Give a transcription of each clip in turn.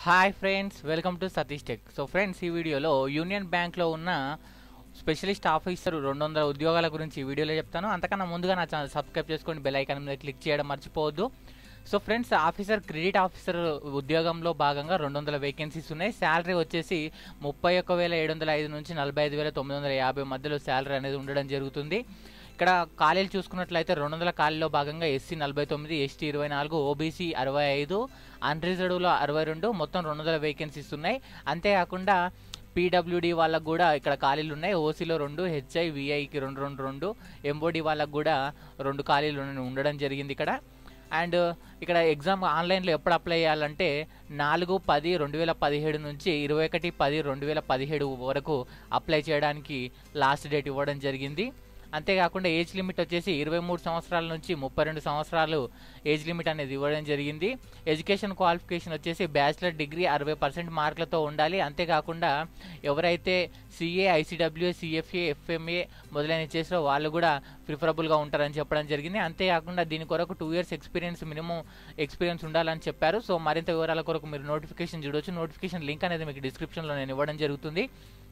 hi friends welcome to Satish tech so friends ఈ వీడియోలో union బ్యాంక్లో ఉన్న స్పెషలిస్ట్ ఆఫీసర్ రెండు వందల ఉద్యోగాల గురించి ఈ వీడియోలో చెప్తాను అంతకన్నా ముందుగా నా ఛానల్ సబ్స్క్రైబ్ చేసుకోండి బెల్ ఐకాన్ మీద క్లిక్ చేయడం మర్చిపోవద్దు so friends officer credit officer ఉద్యోగంలో భాగంగా రెండు వందల వేకెన్సీస్ ఉన్నాయి శాలరీ వచ్చేసి ముప్పై ఒక్క వేల ఏడు వందల ఐదు నుంచి నలభై ఐదు వేల తొమ్మిది వందల యాభై మధ్యలో శాలరీ అనేది ఉండడం జరుగుతుంది ఇక్కడ ఖాళీలు చూసుకున్నట్లయితే రెండు వందల ఖాళీలో భాగంగా ఎస్సీ నలభై తొమ్మిది ఎస్టీ ఇరవై నాలుగు ఓబీసీ అరవై ఐదు అన్రిజర్వ్లో అరవై రెండు మొత్తం రెండు వందల వేకెన్సీస్ ఉన్నాయి అంతేకాకుండా పీడబ్ల్యూడి వాళ్ళకు కూడా ఇక్కడ ఖాళీలు ఉన్నాయి ఓసీలో రెండు హెచ్ఐ విఐకి రెండు రెండు రెండు ఎంఓడి వాళ్ళకు కూడా రెండు ఖాళీలు ఉన్న- ఉండడం జరిగింది ఇక్కడ అండ్ ఇక్కడ ఎగ్జామ్ ఆన్లైన్లో ఎప్పుడు అప్లై చేయాలంటే నాలుగు పది రెండు వేల పదిహేడు నుంచి ఇరవై ఒకటి పది రెండు వేల పదిహేడు వరకు అప్లై చేయడానికి లాస్ట్ డేట్ ఇవ్వడం జరిగింది అంతేకాకుండా ఏజ్ లిమిట్ వచ్చేసి ఇరవై మూడు సంవత్సరాల నుంచి ముప్పై రెండు సంవత్సరాలు ఏజ్ లిమిట్ అనేది ఇవ్వడం జరిగింది ఎడ్యుకేషన్ క్వాలిఫికేషన్ వచ్చేసి బ్యాచిలర్ డిగ్రీ అరవై పర్సెంట్ మార్కులతో ఉండాలి అంతేకాకుండా ఎవరైతే సిఏ ఐసీడబ్ల్యూ సిఎఫ్ఏ ఎఫ్ఎంఏ మొదలైన చేసారో వాళ్ళు కూడా ప్రిఫరబుల్గా ఉంటారని చెప్పడం జరిగింది అంతేకాకుండా దీని కొరకు two years experience minimum experience ఉండాలని చెప్పారు సో మరింత వివరాల కొరకు మీరు నోటిఫికేషన్ చూడొచ్చు నోటిఫికేషన్ లింక్ అనేది మీకు డిస్క్రిప్షన్లో నేను ఇవ్వడం జరుగుతుంది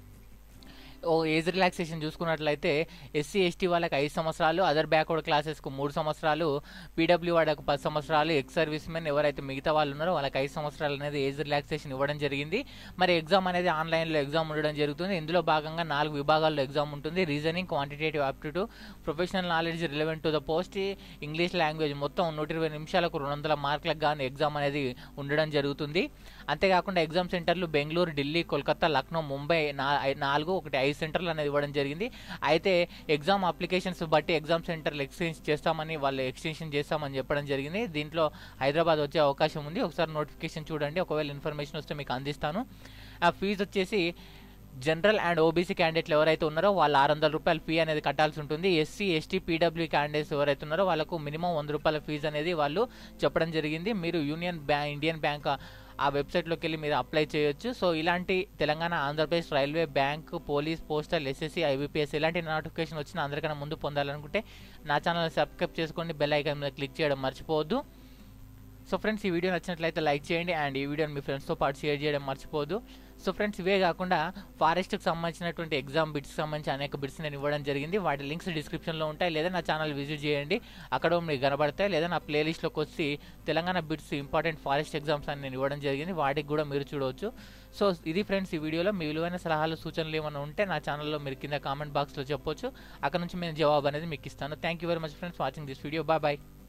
ఓ ఏజ్ రిలాక్సేషన్ చూసుకున్నట్లయితే ఎస్సీ ఎస్టీ వాళ్ళకి ఐదు సంవత్సరాలు అదర్ బ్యాక్వర్డ్ క్లాసెస్కు మూడు సంవత్సరాలు పీడబ్ల్యూ వాళ్ళకు పది సంవత్సరాలు ఎక్స్ సర్వీస్ మెన్ ఎవరైతే మిగతా వాళ్ళు ఉన్నారో వాళ్ళకి ఐదు సంవత్సరాలు అనేది ఏజ్ రిలాక్సేషన్ ఇవ్వడం జరిగింది మరి ఎగ్జామ్ అనేది ఆన్లైన్లో ఎగ్జామ్ ఉండడం జరుగుతుంది ఇందులో భాగంగా నాలుగు విభాగాల్లో ఎగ్జామ్ ఉంటుంది reasoning quantitative aptitude professional knowledge relevant to the post English language మొత్తం నూట ఇరవై నిమిషాలకు రెండు వందల మార్కులకు గాను ఎగ్జామ్ అనేది ఉండడం జరుగుతుంది అంతేకాకుండా ఎగ్జామ్ సెంటర్లు బెంగళూరు ఢిల్లీ కోల్కతా లక్నో ముంబై నా- ఐ- నాలుగు ఒకటి ఐదు సెంటర్లు అనేది ఇవ్వడం జరిగింది అయితే ఎగ్జామ్ అప్లికేషన్స్ బట్టి ఎగ్జామ్ సెంటర్లు ఎక్స్చేంజ్ చేస్తామని వాళ్ళు ఎక్స్టెన్షన్ చేస్తామని చెప్పడం జరిగింది దీంట్లో హైదరాబాద్ వచ్చే అవకాశం ఉంది ఒకసారి నోటిఫికేషన్ చూడండి ఒకవేళ ఇన్ఫర్మేషన్ వస్తే మీకు అందిస్తాను ఆ ఫీజు వచ్చేసి జనరల్ అండ్ ఓబీసీ క్యాండిడేట్లు ఎవరైతే ఉన్నారో వాళ్ళు ఆరు వందల రూపాయల ఫీ అనేది కట్టాల్సి ఉంటుంది ఎస్సీ ఎస్టీ పీడబ్ల్యూ క్యాండిడేట్స్ ఎవరైతే ఉన్నారో వాళ్ళకు మినిమం వంద రూపాయల ఫీజు అనేది వాళ్ళు చెప్పడం జరిగింది మీరు యూనియన్ బ్యా ఇండియన్ బ్యాంక్ ఆ వెబ్సైట్లోకి వెళ్ళి మీరు అప్లై చేయొచ్చు సో ఇలాంటి Telangana Andhra Pradesh railway bank police postal SSC IBPS ఇలాంటి నోటిఫికేషన్ వచ్చిన అందరికన్నా ముందు పొందాలనుకుంటే నా ఛానల్ సబ్స్క్రైబ్ చేసుకోండి బెల్ ఐకాన్ మీద క్లిక్ చేయడం మర్చిపోవద్దు సో ఫ్రెండ్స్ ఈ వీడియో నచ్చినట్లయితే లైక్ చేయండి అండ్ ఈ వీడియోని మీ ఫ్రెండ్స్తో పాటు షేర్ చేయడం మర్చిపోదు సో ఫ్రెండ్స్ ఇవే కాకుండా ఫారెస్ట్కి సంబంధించినటువంటి ఎగ్జామ్ బిట్స్కి సంబంధించి అనేక బిట్స్ నేను ఇవ్వడం జరిగింది వాటి లింక్స్ డిస్క్రిప్షన్లో ఉంటాయి లేదా నా ఛానల్ విజిట్ చేయండి అక్కడ మీకు కనబడతాయి లేదా నా ప్లేలిస్ట్లోకి వచ్చి Telangana bits important forest exams అని నేను ఇవ్వడం జరిగింది వాటికి కూడా మీరు చూడవచ్చు సో ఇది ఫ్రెండ్స్ ఈ వీడియోలో మీ విలువైన సలహాలు సూచనలు ఏమైనా ఉంటే నా ఛానల్లో మీరు కింద కామెంట్ బాక్స్లో చెప్పొచ్చు అక్కడ నుంచి నేను జవాబు అనేది మీకు ఇస్తాను thank you very much friends watching this video bye bye